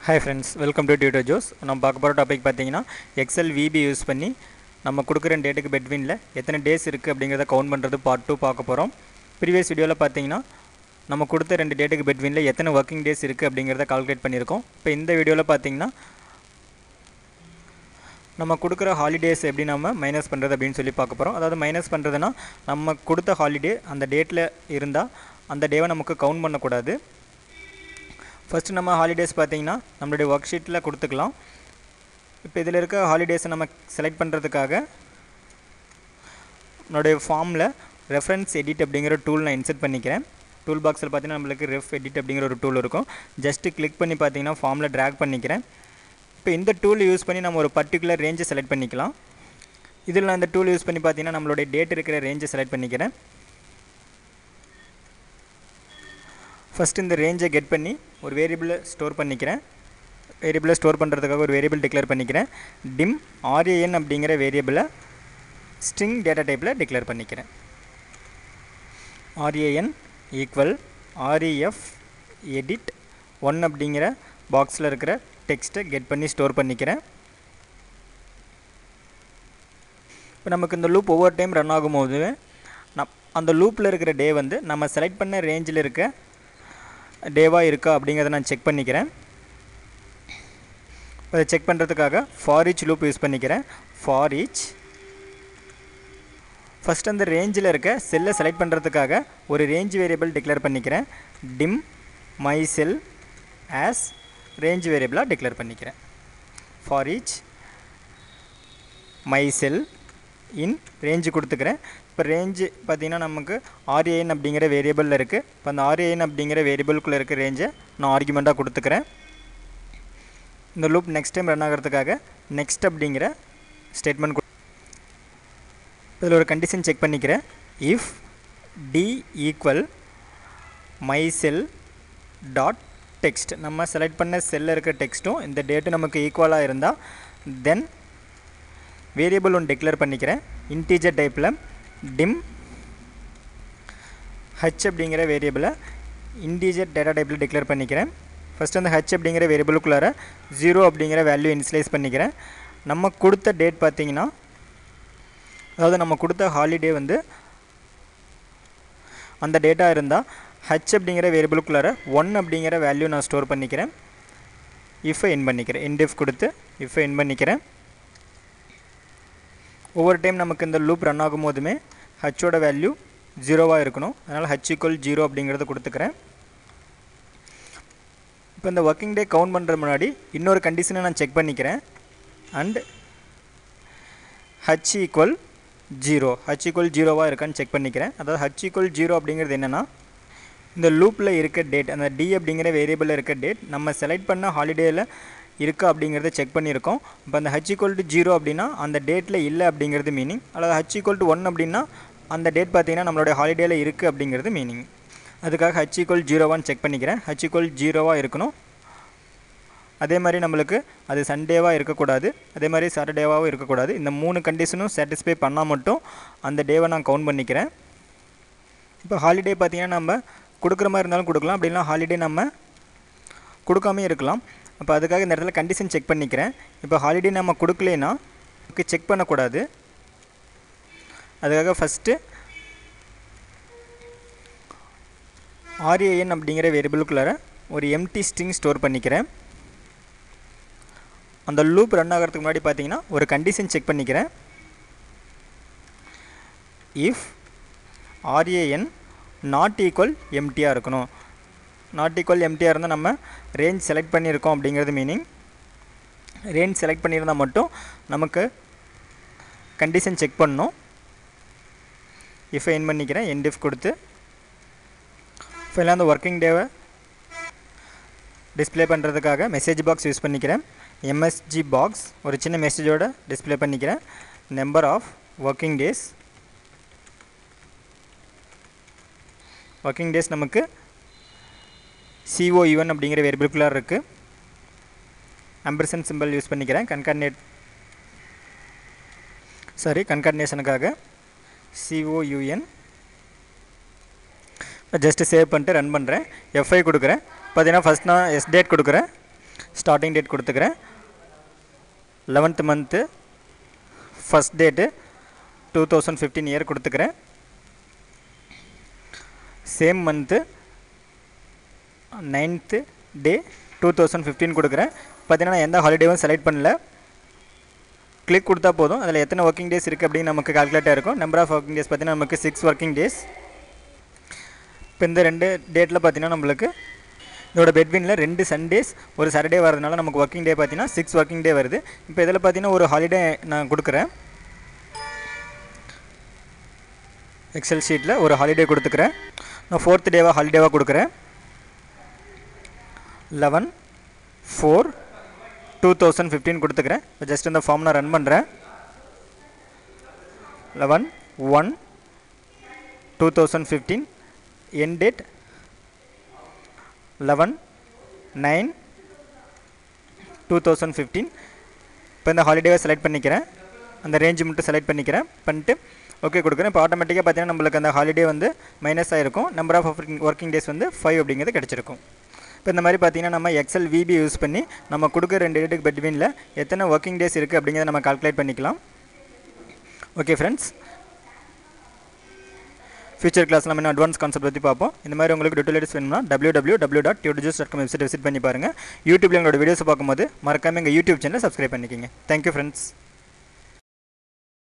hi friends welcome to tutor Joes நம்ம பார்க்க போகிற டாபிக் பார்த்தீங்கன்னா எக்ஸல் விபி யூஸ் பண்ணி நம்ம கொடுக்குற டேட்டுக்கு பெட்வீனில் எத்தனை டேஸ் இருக்குது அப்படிங்கிறத கவுண்ட் பண்ணுறது பார்ட் டூ பார்க்க போகிறோம் ப்ரீவியஸ் வீடியோவில் பார்த்தீங்கன்னா நம்ம கொடுத்த ரெண்டு டேட்டுக்கு பெட்வீனில் எத்தனை ஒர்க்கிங் டேஸ் இருக்குது அப்படிங்கிறத கால்குலேட் பண்ணியிருக்கோம் இப்போ இந்த வீடியோவில் பார்த்தீங்கன்னா நம்ம கொடுக்குற ஹாலிடேஸ் எப்படி நம்ம மைனஸ் பண்ணுறது அப்படின்னு சொல்லி பார்க்க போகிறோம் அதாவது மைனஸ் பண்ணுறதுனா நம்ம கொடுத்த ஹாலிடே அந்த டேட்டில் இருந்தால் அந்த டேவை நமக்கு கவுண்ட் பண்ணக்கூடாது ஃபஸ்ட்டு நம்ம ஹாலிடேஸ் பார்த்தீங்கன்னா நம்மளுடைய ஒர்க் ஷீட்டில் கொடுத்துக்கலாம் இப்போ இதில் இருக்க ஹாலிடேஸை நம்ம செலக்ட் பண்ணுறதுக்காக நம்மளுடைய ஃபார்மில் ரெஃபரன்ஸ் எடிட் அப்படிங்கிற டூல் நான் இன்செர்ட் பண்ணிக்கிறேன் டூல் பாக்ஸில் பார்த்தீங்கன்னா நம்மளுக்கு ரெஃப் எடிட் அப்படிங்கிற ஒரு டூல் இருக்கும் ஜஸ்ட்டு கிளிக் பண்ணி பார்த்தீங்கன்னா ஃபார்மில் ட்ராக் பண்ணிக்கிறேன் இப்போ இந்த டூல் யூஸ் பண்ணி நம்ம ஒரு பர்டிகுலர் ரேஞ்சை செலக்ட் பண்ணிக்கலாம் இதில் நான் இந்த டூல் யூஸ் பண்ணி பார்த்தீங்கன்னா நம்மளுடைய டேட் இருக்கிற ரேஞ்சை செலக்ட் பண்ணிக்கிறேன் ஃபஸ்ட் இந்த ரேஞ்சை கெட் பண்ணி ஒரு வேரியபிளை ஸ்டோர் பண்ணிக்கிறேன் வேரியபிளை ஸ்டோர் பண்ணுறதுக்காக ஒரு வேரியபிள் டிக்ளேர் பண்ணிக்கிறேன் டிம் ஆர்ஏஎன் அப்படிங்கிற வேரியபிளை ஸ்ட்ரிங் டேட்டா டைப்பில் டிக்ளேர் பண்ணிக்கிறேன் RAN equal REF edit one அப்படிங்கிற பாக்ஸில் இருக்கிற டெக்ஸ்ட்டை கெட் பண்ணி ஸ்டோர் பண்ணிக்கிறேன் இப்போ நமக்கு இந்த லூப் ஒவ்வொரு டைம் ரன் ஆகும்போது நம் அந்த லூப்பில் இருக்கிற டே வந்து நம்ம செலக்ட் பண்ண ரேஞ்சில் இருக்க டேவாக இருக்கா அப்படிங்கிறத நான் செக் பண்ணிக்கிறேன் அதை செக் பண்ணுறதுக்காக ஃபார் ஈச் லூப் யூஸ் பண்ணிக்கிறேன் ஃபார் ஈச் ஃபஸ்ட் அந்த ரேஞ்சில் இருக்க செல்லை செலக்ட் பண்ணுறதுக்காக ஒரு ரேஞ்ச் வேரியபிள் டிக்ளேர் பண்ணிக்கிறேன் dim my cell as range வேரியபிளாக டிக்ளேர் பண்ணிக்கிறேன் for each my cell in range கொடுத்துக்கிறேன் இப்போ ரேஞ்சு பார்த்திங்கன்னா நமக்கு ஆர்ஏஎன் அப்படிங்கிற வேரியபிளில் இருக்குது இப்போ அந்த ஆர்ஏஎன் அப்படிங்கிற வேரியபிள்குள்ளே இருக்க ரேஞ்சை நான் ஆர்குமெண்ட்டாக கொடுத்துக்கிறேன் இந்த லூப் நெக்ஸ்ட் டைம் ரன் ஆகிறதுக்காக நெக்ஸ்ட் அப்படிங்கிற ஸ்டேட்மெண்ட் இதில் ஒரு கண்டிஷன் செக் பண்ணிக்கிறேன் if D equal my cell dot text நம்ம செலக்ட் பண்ண செல்லில் இருக்க டெக்ஸ்ட்டும் இந்த டேட்டு நமக்கு ஈக்குவலாக இருந்தால் தென் வேரியபிள் ஒன்று டிக்ளேர் பண்ணிக்கிறேன் இன்டீஜர் டைப்பில் டிம் ஹச் அப்படிங்கிற வேரியபிளை இன்டீஜர் டேட்டா டைப்பில் டிக்ளேர் பண்ணிக்கிறேன் ஃபஸ்ட் வந்து ஹச் அப்படிங்கிற வேரியபிளுக்குள்ளார ஜீரோ அப்படிங்கிற வேல்யூ இன்ஸ்லைஸ் பண்ணிக்கிறேன் நம்ம கொடுத்த டேட் பார்த்தீங்கன்னா அதாவது நம்ம கொடுத்த ஹாலிடே வந்து அந்த டேட்டா இருந்தால் ஹச் அப்படிங்கிற வேரியபிளுக்குள்ளார ஒன் அப்படிங்கிற வேல்யூ நான் ஸ்டோர் பண்ணிக்கிறேன் இஃபை என் பண்ணிக்கிறேன் என்டிஎஃப் கொடுத்து இஃபை என் பண்ணிக்கிறேன் ஒவ்வொரு டைம் நமக்கு இந்த லூப் ரன் ஆகும் போதுமே ஹச்சோட வேல்யூ ஜீரோவாக இருக்கணும் அதனால் ஹச் ஈக்குவல் ஜீரோ அப்படிங்கிறத கொடுத்துக்கிறேன் இப்போ இந்த ஒர்க்கிங் டே கவுண்ட் பண்ணுற முன்னாடி இன்னொரு கண்டிஷனை நான் செக் பண்ணிக்கிறேன் and H equal zero H equal ஜீரோவாக இருக்கான்னு செக் பண்ணிக்கிறேன் அதாவது ஹச் ஈக்குவல் ஜீரோ அப்படிங்கிறது என்னென்னா இந்த லூப்பில் இருக்க டேட் அந்த டி அப்படிங்கிற வேரியபிளில் இருக்க டேட் நம்ம செலக்ட் பண்ண ஹாலிடேயில் இருக்கா அப்படிங்கிறத செக் பண்ணியிருக்கோம் இப்போ அந்த ஹச் ஈக்குவல் டு ஜீரோ அப்படின்னா அந்த டேட்டில் இல்லை அப்படிங்கிறது மீனிங் அல்லது ஹச் ஈக்குவல் டு ஒன் அப்படின்னா அந்த டேட் பார்த்தீங்கன்னா நம்மளுடைய ஹாலிடேயில் இருக்குது அப்படிங்கிறது மீனிங் அதுக்காக ஹச் ஈக்குவல் ஜீரோவான்னு செக் பண்ணிக்கிறேன் ஹச் ஈக்குவல் ஜீரோவாக இருக்கணும் அதே மாதிரி நம்மளுக்கு அது சண்டேவாக இருக்கக்கூடாது அதே மாதிரி சாட்டர்டேவாகவும் இருக்கக்கூடாது இந்த மூணு கண்டிஷனும் சாட்டிஸ்ஃபை பண்ணால் மட்டும் அந்த டேவை நான் கவுண்ட் பண்ணிக்கிறேன் இப்போ ஹாலிடே பார்த்திங்கன்னா நம்ம கொடுக்குற மாதிரி இருந்தாலும் கொடுக்கலாம் அப்படின்னா ஹாலிடே நம்ம கொடுக்காமே இருக்கலாம் அப்போ அதுக்காக இந்த இடத்துல கண்டிஷன் செக் பண்ணிக்கிறேன் இப்போ ஹாலிடே நம்ம கொடுக்கலேன்னா செக் பண்ணக்கூடாது அதுக்காக ஃபஸ்ட்டு ஆர்ஏஎன் அப்படிங்கிற வேரியபிளுக்குள்ளார ஒரு எம்டி ஸ்ட்ரிங் ஸ்டோர் பண்ணிக்கிறேன் அந்த லூப் ரன் ஆகிறதுக்கு முன்னாடி பார்த்தீங்கன்னா ஒரு கண்டிஷன் செக் பண்ணிக்கிறேன் இஃப் ஆர்ஏஎன் நாட் ஈக்குவல் எம்டியாக இருக்கணும் நாட் ஈக்குவல் எம்டியாக இருந்தால் நம்ம ரேஞ்ச் செலக்ட் பண்ணியிருக்கோம் அப்படிங்கிறது மீனிங் ரேஞ்ச் செலக்ட் பண்ணியிருந்தால் மட்டும் நமக்கு கண்டிஷன் செக் பண்ணணும் இஃப் என் பண்ணிக்கிறேன் என்டிஃப் கொடுத்து ஃபைனலாக அந்த ஒர்க்கிங் டேவை டிஸ்பிளே பண்ணுறதுக்காக மெசேஜ் பாக்ஸ் யூஸ் பண்ணிக்கிறேன் எம்எஸ்ஜி பாக்ஸ் ஒரு சின்ன மெசேஜோட டிஸ்பிளே பண்ணிக்கிறேன் number of working days working days நமக்கு சிஓஇவன் அப்படிங்கிற வேரியபிள்குள்ளார் இருக்குது அம்பர்சன் சிம்பிள் யூஸ் பண்ணிக்கிறேன் கன்கார்டினேட் சாரி கன்கார்டினேஷனுக்காக சிஓயூஎன் ஜஸ்ட்டு சேவ் பண்ணிட்டு ரன் பண்ணுறேன் எஃப்ஐ கொடுக்குறேன் பார்த்தீங்கன்னா ஃபஸ்ட் நான் எஸ் டேட் கொடுக்குறேன் ஸ்டார்டிங் டேட் கொடுத்துக்கிறேன் eleventh month first date two thousand fifteen year கொடுத்துக்கிறேன் same month ninth day two thousand fifteen கொடுக்குறேன் பார்த்தீங்கன்னா எந்த ஹாலிடேவும் செலக்ட் பண்ணல கிளிக் கொடுத்தா போதும் அதில் எத்தனை ஒர்க்கிங் டேஸ் இருக்குது அப்படின்னு நமக்கு கால்குலேட்டாக இருக்கும் நம்பர் ஆஃப் ஒர்க்கிங் டேஸ் பார்த்தீங்கன்னா நமக்கு சிக்ஸ் ஒர்க்கிங் டேஸ் இப்போ இந்த ரெண்டு டேட்டில் பார்த்தீங்கன்னா நம்மளுக்கு இதோட பெட்வினில் ரெண்டு சண்டேஸ் ஒரு சாட்டர்டே வரதுனால நமக்கு ஒர்க்கிங் டே பார்த்தீங்கன்னா சிக்ஸ் ஒர்க்கிங் டே வருது இப்போ இதில் பார்த்தீங்கன்னா ஒரு ஹாலிடே நான் கொடுக்குறேன் எக்ஸல் ஷீட்டில் ஒரு ஹாலிடே கொடுத்துக்கிறேன் நான் ஃபோர்த் டேவாக ஹாலிடேவாக கொடுக்குறேன் eleven four two thousand fifteen கொடுத்துக்கிறேன் இப்போ ஜஸ்ட் இந்த ஃபார்ம் நான் ரன் பண்ணுறேன் eleven one two thousand fifteen end date eleven nine two thousand fifteen இப்போ இந்த ஹாலிடேவை செலக்ட் பண்ணிக்கிறேன் அந்த ரேஞ்சு மட்டும் செலக்ட் பண்ணிக்கிறேன் பண்ணிட்டு ஓகே கொடுக்குறேன் இப்போ ஆட்டோமேட்டிக்காக பார்த்தீங்கன்னா நம்மளுக்கு அந்த ஹாலிடே வந்து மைனஸ் ஆகிருக்கும் நம்பர் ஆஃப் ஒர்க்கிங் டேஸ் வந்து ஃபைவ் அப்படிங்கிறது கிடச்சிருக்கும் இப்போ இந்த மாதிரி பார்த்தீங்கன்னா நம்ம எக்ஸல் விபி யூஸ் பண்ணி நம்ம கொடுக்குற ரெண்டு டேட்டுக்கு பெட்வீனில் எத்தனை ஒர்க்கிங் டேஸ் இருக்குது அப்படிங்கிறத நம்ம கால்குலேட் பண்ணிக்கலாம் ஓகே ஃப்ரெண்ட்ஸ் ஃபியூச்சர் கிளாஸ் நம்ம இன்னும் அட்வான்ஸ் கான்செப்ட் பற்றி பார்ப்போம் இந்த மாதிரி உங்களுக்கு டெட்டோலேட்ஸ் வேணும்னா டபிள்யூ டபிள்யூ டபிள்யூ டாட் டியூடிஜஸ் டாட் காம் வெப்சைட் விசிட் பண்ணி பாருங்கள் யூடியூப்ல எங்களோட வீடியோஸ் பார்க்கும்போது மறக்காமல் எங்கள் யூடியூப் சேனல் சப்ஸ்கிரைப் பண்ணிக்கிங்க தேங்க்யூ ஃப்ரெண்ட்ஸ்